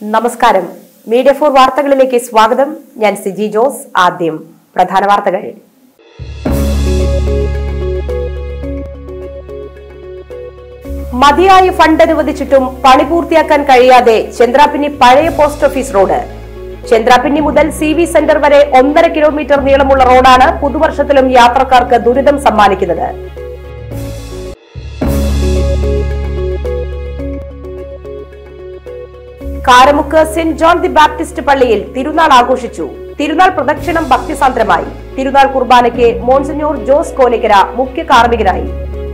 നമസ്കാരം media for വാർത്തകളിലേക്ക് സ്വാഗതം ഞാൻ സിജി ജോസ് ആദ്യം പ്രധാന വാർത്തകൾ മതിയായ ഫണ്ട് അനുവദിച്ചിട്ടും പണി പൂർത്തിയാക്കാൻ കഴിയാതെ ചന്ദ്രാപിന്നി പഴയ പോസ്റ്റ് ഓഫീസ് റോഡ് ചന്ദ്രാപിന്നി മുതൽ സി വി സെന്റർ വരെ ഒന്നര കിലോമീറ്റർ നീളമുള്ള റോഡാണ് പുതുവർഷത്തിലും യാത്രക്കാർക്ക് ദുരിതം സമ്മാനിക്കുന്നത് Karamukku Saint John the Baptist പള്ളിയിൽ തിരുനാൾ ആഘോഷിച്ചു തിരുനാൾ പ്രദക്ഷിണം ഭക്തിസാന്ദ്രമായി തിരുനാൾ കുർബാനയ്ക്ക് മോൺസിഞ്ഞോർ ജോസ് കോനിക്കര മുഖ്യ കാർമ്മികനായി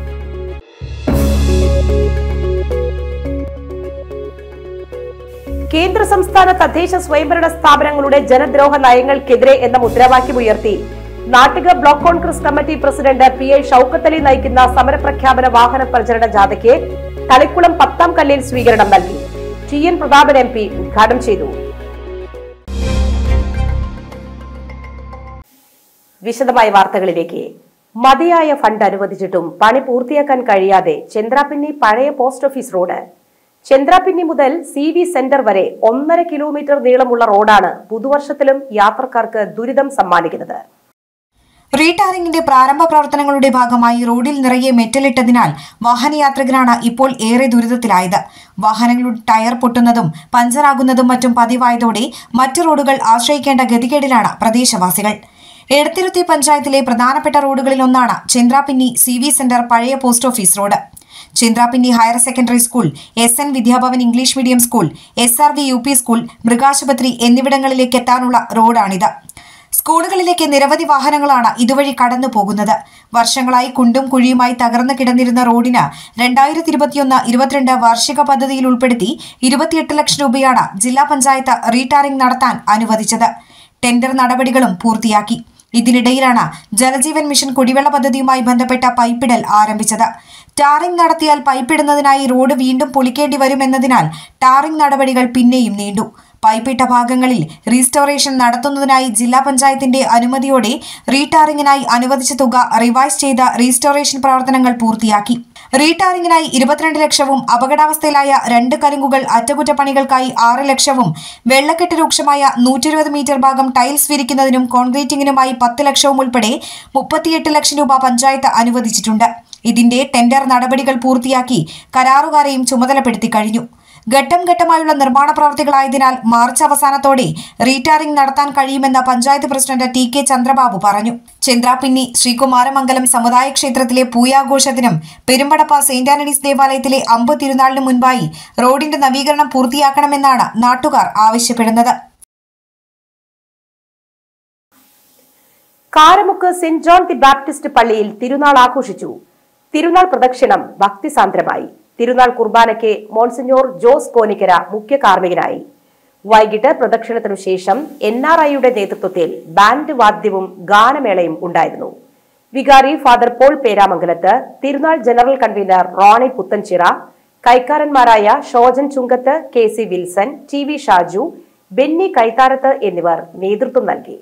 കേന്ദ്ര സംസ്ഥാന തദ്ദേശ സ്വയംഭരണ സ്ഥാപനങ്ങളുടെ ജനദ്രോഹ നയങ്ങൾക്കെതിരെ എന്ന മുദ്രാവാക്യമുയർത്തി Nattika block Congress committee president P I Shoukathali നയിക്കുന്ന സമരപ്രഖ്യാപന വാഹന പ്രചരണ ജാഥയ്ക്ക് തളിക്കുളം പത്താം കല്ലിൽ സ്വീകരണം നൽകി T N Prathapan M P ഉദ്ഘാടനം ചെയ്തു വിശദമായ വാർത്തകളിലേക്ക് മതിയായ ഫണ്ട് അനുവദിച്ചിട്ടും പണി പൂർത്തിയാക്കാൻ കഴിയാതെ ചന്ദ്രാപിന്നി പഴയ പോസ്റ്റ് ഓഫീസ് റോഡ് ചന്ദ്രാപിന്നി മുതൽ സി വി സെന്റർ വരെ ഒന്നര കിലോമീറ്റർ നീളമുള്ള റോഡാണ് പുതുവർഷത്തിലും യാത്രക്കാർക്ക് ദുരിതം സമ്മാനിക്കുന്നത് റീടാറിംഗിന്റെ പ്രാരംഭ പ്രവർത്തനങ്ങളുടെ ഭാഗമായി റോഡിൽ നിറയെ മെറ്റലിട്ടതിനാൽ വാഹനയാത്രികരാണ് ഇപ്പോൾ ഏറെ ദുരിതത്തിലായത് വാഹനങ്ങളുടെ ടയർ പൊട്ടുന്നതും പഞ്ചറാകുന്നതും മറ്റും പതിവായതോടെ മറ്റു റോഡുകൾ ആശ്രയിക്കേണ്ട ഗതികേടിലാണ് പ്രദേശവാസികൾ എടത്തിരുത്തി പഞ്ചായത്തിലെ പ്രധാനപ്പെട്ട റോഡുകളിൽ ഒന്നാണ് ചന്ദ്രാപിന്നി സി വി സെന്റർ പഴയ post office road Chandrapinni higher secondary school S N Vidyabhavan English medium school S R V U P school മൃഗാശുപത്രി എന്നിവിടങ്ങളിലേക്ക് എത്താനുള്ള റോഡാണിത് സ്കൂളുകളിലേക്ക് നിരവധി വാഹനങ്ങളാണ് ഇതുവഴി കടന്നു പോകുന്നത് വർഷങ്ങളായി കുണ്ടും കുഴിയുമായി തകർന്നു കിടന്നിരുന്ന റോഡിന് രണ്ടായിരത്തി ഇരുപത്തിയൊന്ന് ഇരുപത്തിരണ്ട് വാർഷിക പദ്ധതിയിൽ ഉൾപ്പെടുത്തി ഇരുപത്തിയെട്ട് ലക്ഷം രൂപയാണ് ജില്ലാ പഞ്ചായത്ത് റീടാറിംഗ് നടത്താൻ അനുവദിച്ചത് ടെൻഡർ നടപടികളും പൂർത്തിയാക്കി ഇതിനിടയിലാണ് ജലജീവൻ മിഷൻ കുടിവെള്ള പദ്ധതിയുമായി ബന്ധപ്പെട്ട പൈപ്പിടൽ ആരംഭിച്ചത് ടാറിംഗ് നടത്തിയാൽ പൈപ്പിടുന്നതിനായി റോഡ് വീണ്ടും പൊളിക്കേണ്ടി വരുമെന്നതിനാൽ ടാറിംഗ് നടപടികൾ പിന്നെയും നീണ്ടു പൈപ്പിട്ട ഭാഗങ്ങളിൽ റീസ്റ്റോറേഷൻ നടത്തുന്നതിനായി ജില്ലാ പഞ്ചായത്തിന്റെ അനുമതിയോടെ റീടാറിംഗിനായി അനുവദിച്ച തുക റിവൈസ് ചെയ്ത റീസ്റ്റോറേഷൻ പ്രവർത്തനങ്ങൾ പൂർത്തിയാക്കി റീടാറിംഗിനായി ഇരുപത്തിരണ്ട് ലക്ഷവും അപകടാവസ്ഥയിലായ രണ്ട് കലുങ്കുകൾ അറ്റകുറ്റപ്പണികൾക്കായി ആറ് ലക്ഷവും വെള്ളക്കെട്ട് രൂക്ഷമായ നൂറ്റി ഇരുപത് മീറ്റർ ഭാഗം ടൈൽസ് വിരിക്കുന്നതിനും കോൺക്രീറ്റിംഗിനുമായി പത്ത് ലക്ഷവും ഉൾപ്പെടെ മുപ്പത്തിയെട്ട് ലക്ഷം രൂപ പഞ്ചായത്ത് അനുവദിച്ചിട്ടുണ്ട് ഇതിന്റെ ടെൻഡർ നടപടികൾ പൂർത്തിയാക്കി കരാറുകാരെയും ചുമതലപ്പെടുത്തി കഴിഞ്ഞു ഘട്ടം ഘട്ടമായുള്ള നിർമ്മാണ പ്രവർത്തികളായതിനാൽ മാർച്ച് അവസാനത്തോടെ റീടാറിംഗ് നടത്താൻ കഴിയുമെന്ന് panchayat president T K Chandrababu പറഞ്ഞു ചന്ദ്രാപിന്നി ശ്രീകുമാരമംഗലം സമുദായ ക്ഷേത്രത്തിലെ പൂയാഘോഷത്തിനും പെരുമ്പടപ്പ സെയിന്റ് ആന്റണീസ് ദേവാലയത്തിലെ അമ്പ് തിരുനാളിന് മുൻപായി റോഡിന്റെ നവീകരണം പൂർത്തിയാക്കണമെന്നാണ് നാട്ടുകാർ ആവശ്യപ്പെടുന്നത് Karamukku Saint John the Baptist പള്ളിയിൽ തിരുനാൾ ആഘോഷിച്ചു തിരുനാൾ പ്രദക്ഷിണം ഭക്തിസാന്ദ്രമായി തിരുനാൾ കുർബാനയ്ക്ക് മോൺസിഞ്ഞോർ ജോസ് കോനിക്കര മുഖ്യ കാർമ്മികനായി വൈകിട്ട് പ്രദക്ഷിണത്തിനു ശേഷം എൻ ആർ ഐയുടെ നേതൃത്വത്തിൽ ബാൻഡ് വാദ്യവും ഗാനമേളയും ഉണ്ടായിരുന്നു വികാരി ഫാദർ പോൾ പേരാമംഗലത്ത് തിരുനാൾ ജനറൽ കൺവീനർ റോണി പുത്തൻചിറ കൈക്കാരന്മാരായ Shojan Chungath K C Wilson T V Shaju Benny Kaitharath എന്നിവർ നേതൃത്വം നൽകി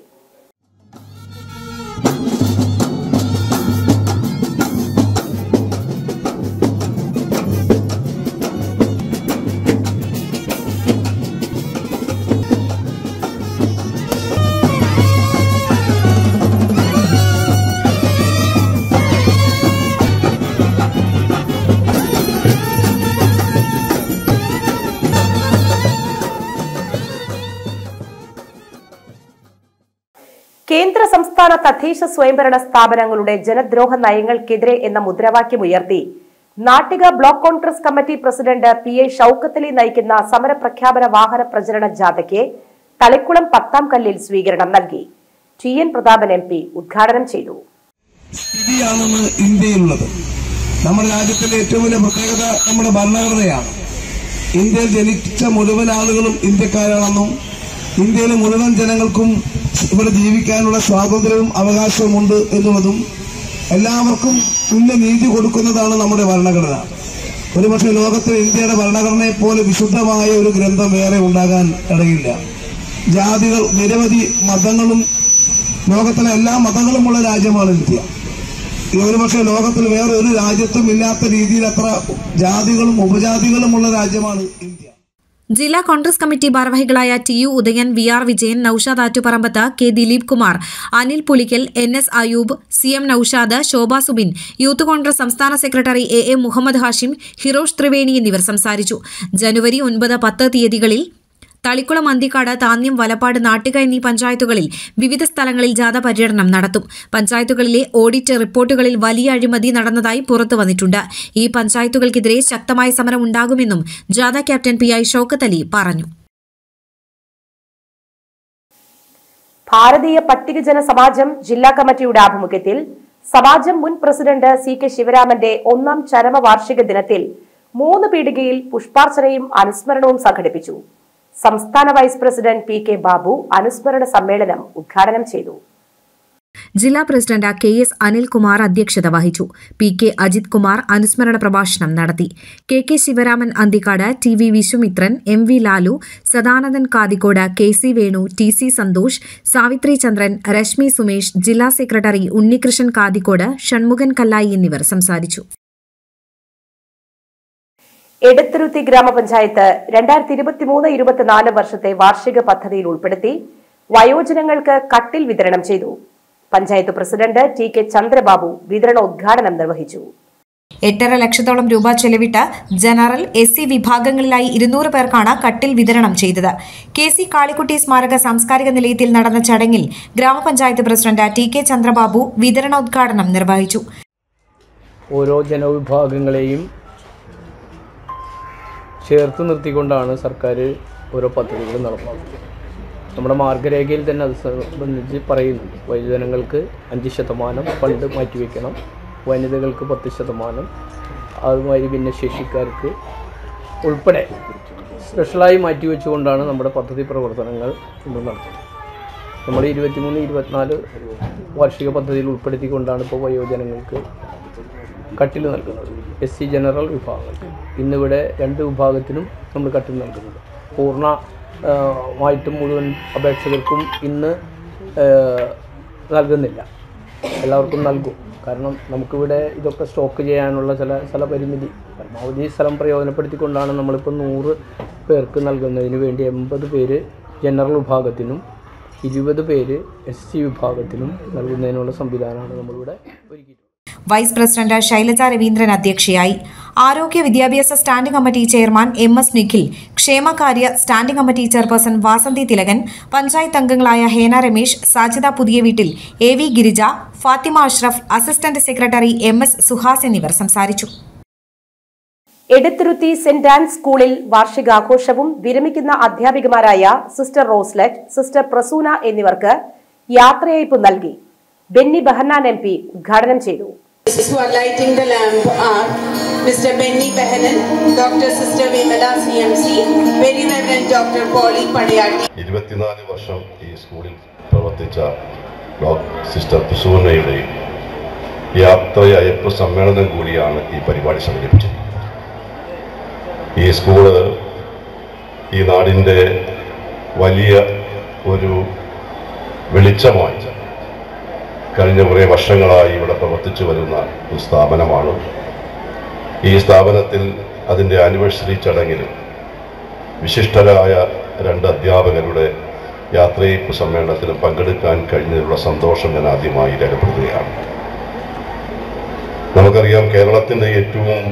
കേന്ദ്ര സംസ്ഥാന തദ്ദേശ സ്വയംഭരണ സ്ഥാപനങ്ങളുടെ ജനദ്രോഹ നയങ്ങൾക്കെതിരെ എന്ന മുദ്രാവാക്യമുയർത്തി Nattika block Congress committee president P I Shoukathali നയിക്കുന്ന സമരപ്രഖ്യാപന വാഹന പ്രചരണ ജാഥയ്ക്ക് തളിക്കുളം പത്താം കല്ലിൽ സ്വീകരണം നൽകി T N Prathapan M P ഉദ്ഘാടനം ചെയ്തു സ്ഥിതിയാണെന്ന് ഇന്ത്യയിലുള്ളത് നമ്മുടെ രാജ്യത്തിന്റെ ഏറ്റവും വലിയ പ്രത്യേകത നമ്മുടെ ഭരണഘടനയാണ് ഇന്ത്യയിൽ ജനിച്ച മുഴുവൻ ആളുകളും ഇന്ത്യക്കാരാണെന്നും ഇന്ത്യയിലെ മുഴുവൻ ജനങ്ങൾക്കും ഇവിടെ ജീവിക്കാനുള്ള സ്വാതന്ത്ര്യവും അവകാശവുമുണ്ട് എന്നുള്ളതും എല്ലാവർക്കും തുല്യ നീതി കൊടുക്കുന്നതാണ് നമ്മുടെ ഭരണഘടന ഒരുപക്ഷെ ലോകത്തിൽ ഇന്ത്യയുടെ ഭരണഘടനയെ പോലെ വിശുദ്ധമായ ഒരു ഗ്രന്ഥം വേറെ ഉണ്ടാകാൻ ഇടയില്ല ജാതികൾ നിരവധി മതങ്ങളും ലോകത്തിലെ എല്ലാ മതങ്ങളുമുള്ള രാജ്യമാണ് ഇന്ത്യ ഒരുപക്ഷെ ലോകത്തിൽ വേറെ ഒരു രാജ്യത്തും ഇല്ലാത്ത രീതിയിൽ അത്ര ജാതികളും ഉപജാതികളുമുള്ള രാജ്യമാണ് ഇന്ത്യ ജില്ലാ കോൺഗ്രസ് കമ്മിറ്റി ഭാരവാഹികളായ T U Udayan V R Vijayan Noushad Attuparambath K Dileep Kumar Anil Pulikkal N S Ayub C M Noushad Shobha Subin youth Congress സംസ്ഥാന secretary A A Muhammad Hashim Hirosh Triveni എന്നിവർ സംസാരിച്ചു ജനുവരി ഒൻപത് പത്ത് തീയതികളിൽ തളിക്കുളം അന്തിക്കാട് താന്യം വലപ്പാട് നാട്ടിക എന്നീ പഞ്ചായത്തുകളിൽ വിവിധ സ്ഥലങ്ങളിൽ ജാഥ പര്യടനം നടത്തും പഞ്ചായത്തുകളിലെ ഓഡിറ്റ് റിപ്പോർട്ടുകളിൽ വലിയ അഴിമതി നടന്നതായി പുറത്തു വന്നിട്ടുണ്ട് ഈ പഞ്ചായത്തുകൾക്കെതിരെ ശക്തമായ സമരം ഉണ്ടാകുമെന്നും ജാഥ captain P I Shoukath Ali പറഞ്ഞു ഭാരതീയ പട്ടികജന സമാജം ജില്ലാ കമ്മിറ്റിയുടെ ആഭിമുഖ്യത്തിൽ സമാജം മുൻ പ്രസിഡന്റ് സി കെ ശിവരാമന്റെ ഒന്നാം ചരമവാർഷിക ദിനത്തിൽ മൂന്ന് പീടികയിൽ പുഷ്പാർച്ചനയും അനുസ്മരണവും സംഘടിപ്പിച്ചു സംസ്ഥാന vice president P K Babu അനുസ്മരണ സമ്മേളനം ഉദ്ഘാടനം ചെയ്തു ജില്ലാ പ്രസിഡന്റ് കെ എസ് അനിൽകുമാർ അധ്യക്ഷത വഹിച്ചു പി കെ അജിത് കുമാർ അനുസ്മരണ പ്രഭാഷണം നടത്തി K K Sivaraman Anthikad T V Viswamithran M V Lalu Sadanandan Kathikode K C Venu T C Santhosh Savithri Chandran Rashmi Sumesh ജില്ലാ സെക്രട്ടറി ഉണ്ണികൃഷ്ണൻ കാതിക്കോട് ഷൺമുഖൻ കല്ലായി എന്നിവർ സംസാരിച്ചു എടത്തുരുത്തി ഗ്രാമപഞ്ചായത്ത് രണ്ടായിരത്തി ഇരുപത്തിമൂന്ന് ഇരുപത്തിനാല് വർഷത്തെ വാർഷിക പദ്ധതിയിൽ ഉൾപ്പെടുത്തി വയോജനങ്ങൾക്ക് കട്ടിൽ വിതരണം ചെയ്തു panchayat president T K Chandrababu വിതരണോദ്ഘാടനം നിർവഹിച്ചു എട്ടര ലക്ഷത്തോളം രൂപ ചെലവിട്ട് ജനറൽ എസ് സി വിഭാഗങ്ങളിലായി ഇരുന്നൂറ് പേർക്കാണ് കട്ടിൽ വിതരണം ചെയ്തത് കെ സി കാളിക്കുട്ടി സ്മാരക സാംസ്കാരിക നിലയത്തിൽ നടന്ന ചടങ്ങിൽ ഗ്രാമപഞ്ചായത്ത് പ്രസിഡന്റ് ടി കെ ചന്ദ്രബാബു വിതരണോദ്ഘാടനം നിർവഹിച്ചു ഓരോ ജനവിഭാഗങ്ങളെയും ചേർത്ത് നിർത്തിക്കൊണ്ടാണ് സർക്കാർ ഓരോ പദ്ധതികൾ നടപ്പാക്കുന്നത് നമ്മുടെ മാർഗരേഖയിൽ തന്നെ അത് സംബന്ധിച്ച് പറയുന്നുണ്ട് വയോജനങ്ങൾക്ക് അഞ്ച് ശതമാനം ഫണ്ട് മാറ്റിവെക്കണം വനിതകൾക്ക് പത്ത് ശതമാനം അതുമാതിരി ഭിന്നശേഷിക്കാർക്ക് ഉൾപ്പെടെ സ്പെഷ്യലായി മാറ്റിവെച്ചുകൊണ്ടാണ് നമ്മുടെ പദ്ധതി പ്രവർത്തനങ്ങൾ ഇന്ന് നടത്തുന്നത് നമ്മൾ ഇരുപത്തിമൂന്ന് ഇരുപത്തിനാല് വാർഷിക പദ്ധതിയിൽ ഉൾപ്പെടുത്തിക്കൊണ്ടാണ് ഇപ്പോൾ വയോജനങ്ങൾക്ക് കട്ടിൽ നൽകുന്നത് എസ് സി ജനറൽ വിഭാഗങ്ങൾക്ക് ഇന്നിവിടെ രണ്ട് വിഭാഗത്തിനും നമ്മൾ കട്ടിൽ നൽകുന്നുണ്ട് പൂർണ്ണ ആ, മായിട്ടും മുഴുവൻ അപേക്ഷകർക്കും ഇന്ന് ആ, നൽകുന്നില്ല എല്ലാവർക്കും നൽകും കാരണം നമുക്കിവിടെ ഇതൊക്കെ സ്റ്റോക്ക് ചെയ്യാനുള്ള ചില സ്ഥലപരിമിതി പരമാവധി സ്ഥലം പ്രയോജനപ്പെടുത്തിക്കൊണ്ടാണ് നമ്മളിപ്പോൾ നൂറ് പേർക്ക് നൽകുന്നതിന് വേണ്ടി എൺപത് പേര് ജനറൽ വിഭാഗത്തിനും ഇരുപത് പേര് എസ് സി വിഭാഗത്തിനും നൽകുന്നതിനുള്ള സംവിധാനമാണ് നമ്മളിവിടെ ഒരുക്കിയിട്ടുള്ളത് വൈസ് പ്രസിഡന്റ് ശൈലജ രവീന്ദ്രൻ അധ്യക്ഷയായി ആരോഗ്യ വിദ്യാഭ്യാസ standing committee chairman M S Nikhil ക്ഷേമകാര്യ standing committee chairperson Vasanthi Thilakan panchayat അംഗങ്ങളായ ഹേന രമേശ് സാജിദ പുതിയ വീട്ടിൽ A V Girija Fathima Ashraf assistant secretary M S Suhas എന്നിവർ സംസാരിച്ചു എടത്തുരുത്തി സെന്റ് ആൻസ് സ്കൂളിൽ വാർഷികാഘോഷവും വിരമിക്കുന്ന അധ്യാപികമാരായ സിസ്റ്റർ റോസ്ലെറ്റ് സിസ്റ്റർ പ്രസൂന എന്നിവർക്ക് യാത്രയയപ്പ് നൽകി ബെന്നി ബെഹന്നാൻ എം പി ഉദ്ഘാടനം ചെയ്തു who are lighting the lamp are Mr. Benny Behanan, Dr. Sister Vimala CMC, Very Reverend Dr. Polly Padiyati. ഇരുപത്തിനാല് വർഷം ഈ സ്കൂളിൽ പ്രവർത്തിച്ച ഡോക്ടർ സിസ്റ്റർ പ്രസൂനയുടെ യാത്രയയപ്പ് സമ്മേളനം കൂടിയാണ് ഈ പരിപാടി സംഘടിപ്പിച്ചത് ഈ സ്കൂള് ഈ നാടിൻ്റെ വലിയ ഒരു വെളിച്ചമായി കഴിഞ്ഞ കുറേ വർഷങ്ങളായി ഇവിടെ പ്രവർത്തിച്ചു വരുന്ന ഒരു സ്ഥാപനമാണ് ഈ സ്ഥാപനത്തിൽ അതിൻ്റെ ആനിവേഴ്സറി ചടങ്ങിൽ വിശിഷ്ടരായ രണ്ട് അധ്യാപകരുടെ യാത്രയപ്പ് സമ്മേളനത്തിൽ പങ്കെടുക്കാൻ കഴിഞ്ഞതിലുള്ള സന്തോഷം ഞാൻ ആദ്യമായി രേഖപ്പെടുത്തുകയാണ് നമുക്കറിയാം കേരളത്തിൻ്റെ ഏറ്റവും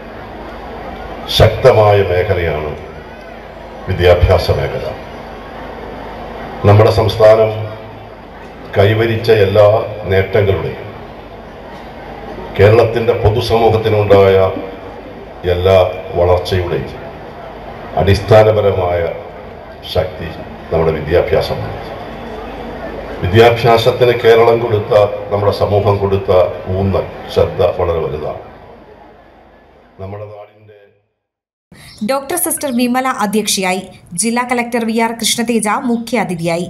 ശക്തമായ മേഖലയാണ് വിദ്യാഭ്യാസ മേഖല നമ്മുടെ സംസ്ഥാനം കൈവരിച്ച എല്ലാ നേട്ടങ്ങളുടെയും കേരളത്തിൻ്റെ പൊതുസമൂഹത്തിനുണ്ടായ എല്ലാ വളർച്ചയുടെയും അടിസ്ഥാനപരമായ ശക്തി നമ്മുടെ വിദ്യാഭ്യാസമാണ് വിദ്യാഭ്യാസത്തിന് കേരളം കൊടുത്ത നമ്മുടെ സമൂഹം കൊടുത്ത ഊന്നൽ ശ്രദ്ധ വളരെ വലുതാണ് നമ്മുടെ നാടിൻ്റെ ഡോക്ടർ സിസ്റ്റർ വിമല അധ്യക്ഷയായി ജില്ലാ കലക്ടർ വി ആർ കൃഷ്ണതേജ മുഖ്യാതിഥിയായി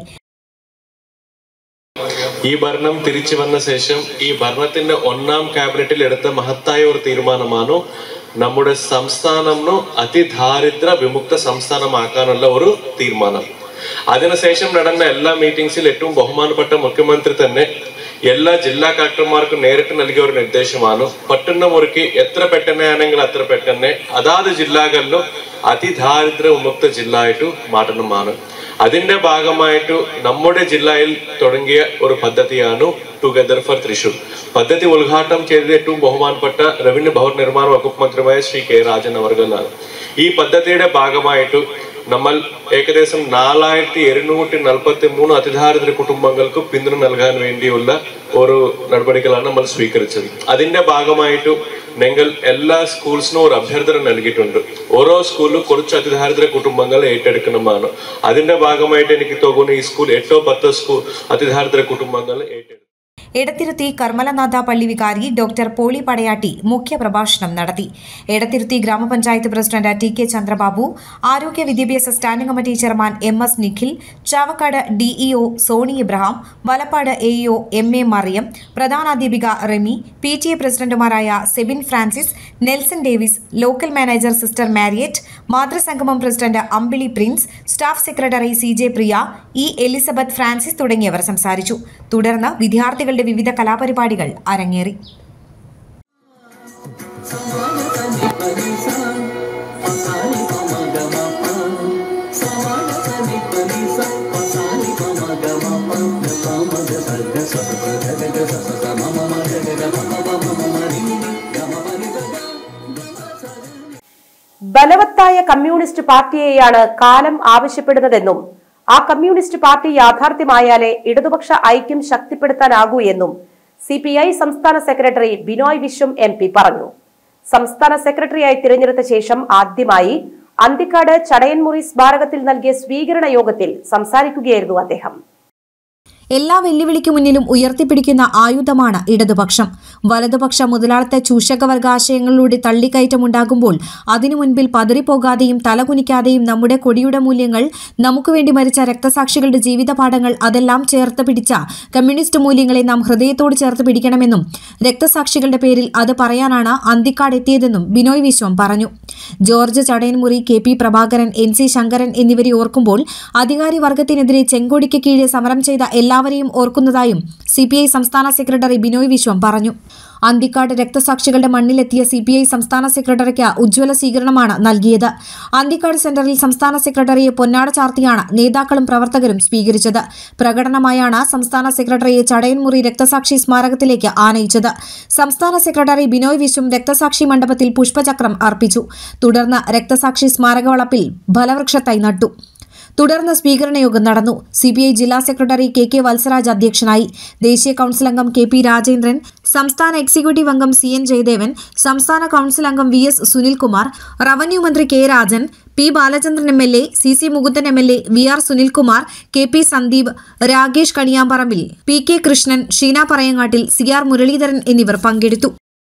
ഈ ഭരണം തിരിച്ചു വന്ന ശേഷം ഈ ഭരണത്തിന്റെ ഒന്നാം ക്യാബിനറ്റിൽ എടുത്ത മഹത്തായ ഒരു തീരുമാനമാണ് നമ്മുടെ സംസ്ഥാനംനു അതിദാരിദ്ര്യ വിമുക്ത സംസ്ഥാനമാക്കാനുള്ള ഒരു തീരുമാനം അതിനുശേഷം നടന്ന എല്ലാ മീറ്റിംഗ്സിൽ ഏറ്റവും ബഹുമാനപ്പെട്ട മുഖ്യമന്ത്രി തന്നെ എല്ലാ ജില്ലാ കളക്ടർമാർക്കും നേരിട്ട് നൽകിയ ഒരു നിർദ്ദേശമാണ് പട്ടുന്ന മുറിക്ക് എത്ര പെട്ടെന്നാണെങ്കിൽ അത്ര പെട്ടെന്ന് അതാത് ജില്ലകളിലും അതിദാരിദ്ര്യ വിമുക്ത ജില്ല ആയിട്ട് മാറ്റണമാണ് അതിന്റെ ഭാഗമായിട്ട് നമ്മുടെ ജില്ലയിൽ തുടങ്ങിയ ഒരു പദ്ധതിയാണ് ടുഗദർ ഫോർ തൃശൂർ പദ്ധതി ഉദ്ഘാടനം ചെയ്തത് ഏറ്റവും ബഹുമാനപ്പെട്ട റവന്യൂ ഭവൻ നിർമ്മാണ വകുപ്പ് മന്ത്രിമായ ശ്രീ കെ രാജൻ അവർകളാണ് ഈ പദ്ധതിയുടെ ഭാഗമായിട്ട് നമ്മൾ ഏകദേശം നാലായിരത്തി എഴുന്നൂറ്റി നാൽപ്പത്തി മൂന്ന് അതിദാരിദ്ര്യ കുടുംബങ്ങൾക്ക് പിന്തുണ നൽകാൻ വേണ്ടിയുള്ള ഒരു നടപടികളാണ് നമ്മൾ സ്വീകരിച്ചത് അതിന്റെ ഭാഗമായിട്ട് ഞങ്ങൾ എല്ലാ സ്കൂൾസിനും ഒരു അഭ്യർത്ഥന നൽകിയിട്ടുണ്ട് ഓരോ സ്കൂളിലും കുറച്ച് അതിദാരിദ്ര്യ കുടുംബങ്ങൾ ഏറ്റെടുക്കണമാണ് അതിന്റെ ഭാഗമായിട്ട് എനിക്ക് തോന്നുന്നു ഈ സ്കൂൾ എട്ടോ പത്തോ സ്കൂൾ അതിദാരിദ്ര്യ കുടുംബങ്ങൾ ഏറ്റെടുക്കും എടത്തിരുത്തി കർമ്മലനാഥ പള്ളി വികാരി ഡോക്ടർ പോളി പടയാട്ടി മുഖ്യപ്രഭാഷണം നടത്തി എടത്തിരുത്തി ഗ്രാമപഞ്ചായത്ത് പ്രസിഡന്റ് ടി കെ ചന്ദ്രബാബു ആരോഗ്യ വിദ്യാഭ്യാസ standing committee chairman M S Nikhil Chavakkad DEO Soni Ibrahim Valappad AEO M A Mariyam പ്രധാനാധ്യാപിക റെമി പി ടി എ പ്രസിഡന്റുമാരായ Sebin Francis Nelson Davis local manager sister Mariette മാതൃസംഗമം president Ambili Prince staff secretary C J Priya E Elizabeth Francis തുടങ്ങിയവർ സംസാരിച്ചു തുടർന്ന് വിദ്യാർത്ഥികളുടെ വിവിധ കലാപരിപാടികൾ അരങ്ങേറി ബലവത്തായ കമ്മ്യൂണിസ്റ്റ് പാർട്ടിയെയാണ് കാലം ആവശ്യപ്പെടുന്നതെന്നും ആ കമ്മ്യൂണിസ്റ്റ് പാർട്ടി യാഥാർത്ഥ്യമായാലേ ഇടതുപക്ഷ ഐക്യം ശക്തിപ്പെടുത്താനാകൂ എന്നും സി സംസ്ഥാന സെക്രട്ടറി ബിനോയ് വിശ്വം എം പറഞ്ഞു സംസ്ഥാന സെക്രട്ടറിയായി തിരഞ്ഞെടുത്ത ശേഷം ആദ്യമായി അന്തിക്കാട് ചടയൻമുറി സ്മാരകത്തിൽ നൽകിയ സ്വീകരണ യോഗത്തിൽ സംസാരിക്കുകയായിരുന്നു അദ്ദേഹം എല്ലാ വെല്ലുവിളിക്ക് മുന്നിലും ഉയർത്തിപ്പിടിക്കുന്ന ആയുധമാണ് ഇടതുപക്ഷം വലതുപക്ഷ മുതലാളിത്ത ചൂഷകവർഗാശയങ്ങളിലൂടെ തള്ളിക്കയറ്റമുണ്ടാകുമ്പോൾ അതിനു മുൻപിൽ പതറിപ്പോകാതെയും തലകുനിക്കാതെയും നമ്മുടെ കൊടിയുടെ മൂല്യങ്ങൾ നമുക്ക് വേണ്ടി മരിച്ച രക്തസാക്ഷികളുടെ ജീവിതപാഠങ്ങൾ അതെല്ലാം ചേർത്ത് പിടിച്ച കമ്മ്യൂണിസ്റ്റ് മൂല്യങ്ങളെ നാം ഹൃദയത്തോട് ചേർത്ത് പിടിക്കണമെന്നും രക്തസാക്ഷികളുടെ പേരിൽ അത് പറയാനാണ് അന്തിക്കാട് എത്തിയതെന്നും ബിനോയ് വിശ്വം പറഞ്ഞു George Chadayanmuri K P Prabhakaran N C Sankaran എന്നിവരെ ഓർക്കുമ്പോൾ അധികാരി വർഗത്തിനെതിരെ ചെങ്കോടിക്ക് കീഴിൽ സമരം ചെയ്ത എല്ലാവരെയും ഓർക്കുന്നതായും സി സംസ്ഥാന സെക്രട്ടറി ബിനോയ് വിശ്വം പറഞ്ഞു അന്തിക്കാട് രക്തസാക്ഷികളുടെ മണ്ണിലെത്തിയ സി പി ഐ സംസ്ഥാന സെക്രട്ടറിക്ക് ഉജ്ജ്വല സ്വീകരണമാണ് നൽകിയത് അന്തിക്കാട് സെന്ററിൽ സംസ്ഥാന സെക്രട്ടറിയെ പൊന്നാട ചാർത്തിയാണ് നേതാക്കളും പ്രവർത്തകരും സ്വീകരിച്ചത് പ്രകടനമായാണ് സംസ്ഥാന സെക്രട്ടറിയെ ചടയൻമുറി രക്തസാക്ഷി സ്മാരകത്തിലേക്ക് ആനയിച്ചത് സംസ്ഥാന സെക്രട്ടറി ബിനോയ് വിശ്വം രക്തസാക്ഷി മണ്ഡപത്തിൽ പുഷ്പചക്രം അർപ്പിച്ചു തുടർന്ന് രക്തസാക്ഷി സ്മാരക വളപ്പിൽ ഫലവൃക്ഷത്തൈ നട്ടു തുടർന്ന് സ്വീകരണ യോഗം നടന്നു സി ബി ഐ ജില്ലാ സെക്രട്ടറി കെ കെ വത്സരാജ് അധ്യക്ഷനായി ദേശീയ കൌൺസിൽ അംഗം കെ പി രാജേന്ദ്രൻ സംസ്ഥാന എക്സിക്യൂട്ടീവ് അംഗം സി എൻ ജയദേവൻ സംസ്ഥാന കൌൺസിൽ അംഗം വി എസ് സുനിൽകുമാർ റവന്യൂ മന്ത്രി K Rajan P Balachandran M L A C C Mukundan M L A V R Sunilkumar K P Sandeep Rakesh Kaniyamparambil P K Krishnan Sheena Parayangattil C R Muraleedharan എന്നിവർ പങ്കെടുത്തു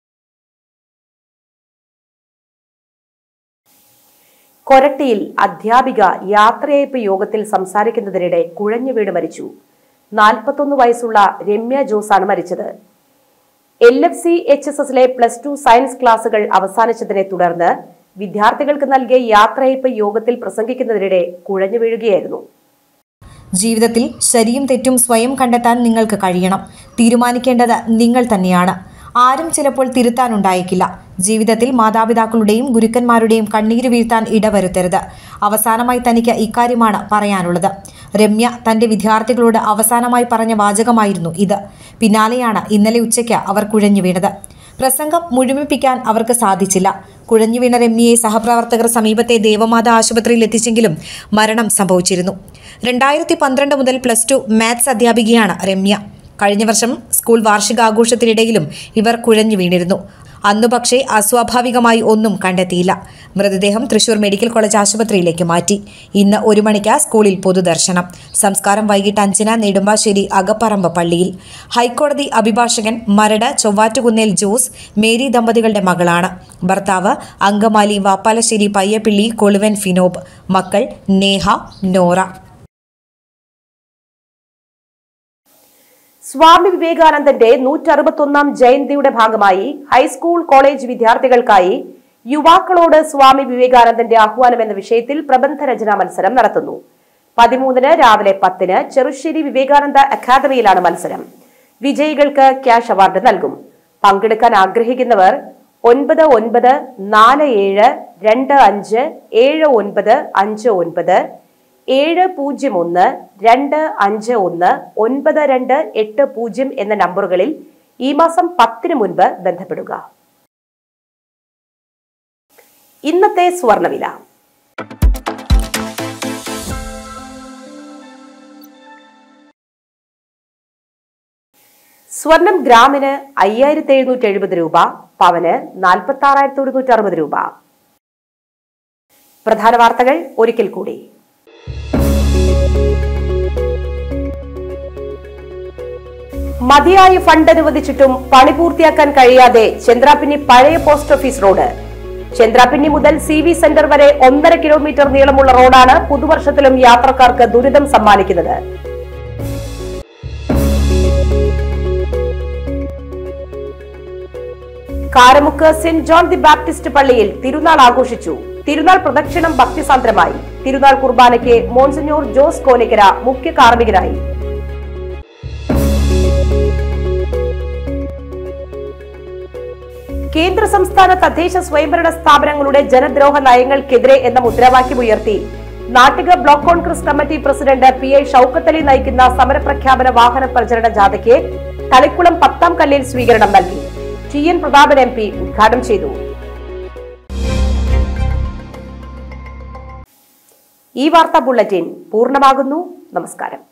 കൊരട്ടിയിൽ അധ്യാപിക യാത്രയയപ്പ് യോഗത്തിൽ സംസാരിക്കുന്നതിനിടെ കുഴഞ്ഞു വീണ് മരിച്ചു നാൽപ്പത്തൊന്ന് വയസ്സുള്ള രമ്യ ജോസാണ് മരിച്ചത് L F C H S എസിലെ പ്ലസ് ടു സയൻസ് ക്ലാസുകൾ അവസാനിച്ചതിനെ തുടർന്ന് വിദ്യാർത്ഥികൾക്ക് നൽകിയ യാത്രയയപ്പ് യോഗത്തിൽ പ്രസംഗിക്കുന്നതിനിടെ കുഴഞ്ഞു വീഴുകയായിരുന്നു ജീവിതത്തിൽ ശരിയും തെറ്റും സ്വയം കണ്ടെത്താൻ നിങ്ങൾക്ക് കഴിയണം തീരുമാനിക്കേണ്ടത് നിങ്ങൾ തന്നെയാണ് ആരും ചിലപ്പോൾ തിരുത്താനുണ്ടായേക്കില്ല ജീവിതത്തിൽ മാതാപിതാക്കളുടെയും ഗുരുക്കന്മാരുടെയും കണ്ണീര് വീഴ്ത്താൻ ഇടവരുത്തരുത് അവസാനമായി തനിക്ക് ഇക്കാര്യമാണ് പറയാനുള്ളത് രമ്യ തന്റെ വിദ്യാർത്ഥികളോട് അവസാനമായി പറഞ്ഞ വാചകമായിരുന്നു ഇത് പിന്നാലെയാണ് ഇന്നലെ ഉച്ചയ്ക്ക് അവർ കുഴഞ്ഞു വീണത് പ്രസംഗം മുഴുമിപ്പിക്കാൻ അവർക്ക് സാധിച്ചില്ല കുഴഞ്ഞു വീണ രമ്യയെ സഹപ്രവർത്തകർ സമീപത്തെ ദേവമാത ആശുപത്രിയിൽ എത്തിച്ചെങ്കിലും മരണം സംഭവിച്ചിരുന്നു രണ്ടായിരത്തി പന്ത്രണ്ട് മുതൽ പ്ലസ് ടു മാത്സ് അധ്യാപികയാണ് രമ്യ കഴിഞ്ഞ വർഷം സ്കൂൾ വാർഷികാഘോഷത്തിനിടയിലും ഇവർ കുഴഞ്ഞു വീണിരുന്നു അന്നു പക്ഷേ അസ്വാഭാവികമായി ഒന്നും കണ്ടെത്തിയില്ല മൃതദേഹം തൃശൂർ മെഡിക്കൽ കോളേജ് ആശുപത്രിയിലേക്ക് മാറ്റി ഇന്ന് ഒരു മണിക്ക് സ്കൂളിൽ പൊതുദർശനം സംസ്കാരം വൈകിട്ട് അഞ്ചിന് നെടുമ്പാശ്ശേരി അകപ്പറമ്പ് പള്ളിയിൽ ഹൈക്കോടതി അഭിഭാഷകൻ മരട് ചൊവ്വാറ്റുകുന്നേൽ ജോസ് മേരി ദമ്പതികളുടെ മകളാണ് ഭർത്താവ് അങ്കമാലി വാപ്പാലശ്ശേരി പയ്യപ്പിള്ളി കൊളുവൻ ഫിനോബ് മക്കൾ നേഹ നോറ സ്വാമി വിവേകാനന്ദന്റെ നൂറ്ററുപത്തൊന്നാം ജയന്തിയുടെ ഭാഗമായി ഹൈസ്കൂൾ കോളേജ് വിദ്യാർത്ഥികൾക്കായി യുവാക്കളോട് സ്വാമി വിവേകാനന്ദന്റെ ആഹ്വാനം എന്ന വിഷയത്തിൽ പ്രബന്ധ രചനാ മത്സരം നടത്തുന്നു പതിമൂന്നിന് രാവിലെ പത്തിന് ചെറുശ്ശേരി വിവേകാനന്ദ അക്കാദമിയിലാണ് മത്സരം വിജയികൾക്ക് ക്യാഷ് അവാർഡ് നൽകും പങ്കെടുക്കാൻ ആഗ്രഹിക്കുന്നവർ ഒൻപത് ഒൻപത് നാല് ഏഴ് രണ്ട് അഞ്ച് ഏഴ് ഒൻപത് അഞ്ച് ഒൻപത് ഏഴ് പൂജ്യം ഒന്ന് രണ്ട് അഞ്ച് ഒന്ന് ഒൻപത് രണ്ട് എട്ട് പൂജ്യം എന്ന നമ്പറുകളിൽ ഈ മാസം പത്തിന് മുൻപ് ബന്ധപ്പെടുക ഇന്നത്തെ സ്വർണവില സ്വർണം ഗ്രാമിന് അയ്യായിരത്തി എഴുന്നൂറ്റി എഴുപത് രൂപ പവന് നാൽപ്പത്തി ആറായിരത്തി ഒരുന്നൂറ്റി അറുപത് രൂപ പ്രധാന വാർത്തകൾ ഒരിക്കൽ കൂടി മതിയായ ഫണ്ട് അനുവദിച്ചിട്ടും പണി പൂർത്തിയാക്കാൻ കഴിയാതെ ചന്ദ്രാപിന്നി പഴയ പോസ്റ്റ് ഓഫീസ് റോഡ് ചന്ദ്രാപിന്നി മുതൽ സി വി സെന്റർ വരെ ഒന്നര കിലോമീറ്റർ നീളമുള്ള റോഡാണ് പുതുവർഷത്തിലും യാത്രക്കാർക്ക് ദുരിതം സമ്മാനിക്കുന്നത് Karamukku Saint John the Baptist പള്ളിയിൽ തിരുനാൾ ആഘോഷിച്ചു തിരുനാൾ പ്രദക്ഷിണം ഭക്തിസാന്ദ്രമായി തിരുനാൾ കുർബാനയ്ക്ക് മോൺസിഞ്ഞോർ ജോസ് കോനിക്കര മുഖ്യ കാർമ്മികനായി കേന്ദ്ര സംസ്ഥാന തദ്ദേശ സ്വയംഭരണ സ്ഥാപനങ്ങളുടെ ജനദ്രോഹ നയങ്ങൾക്കെതിരെ എന്ന മുദ്രാവാക്യമുയർത്തി Nattika block Congress committee president P I Shoukath Ali നയിക്കുന്ന സമരപ്രഖ്യാപന വാഹന പ്രചരണ ജാഥയ്ക്ക് തളിക്കുളം പത്താം കല്ലിൽ സ്വീകരണം നൽകി T N Prathapan M P ഉദ്ഘാടനം ചെയ്തു ഈ വാർത്താ ബുള്ളറ്റിൻ പൂർണ്ണമാകുന്നു നമസ്കാരം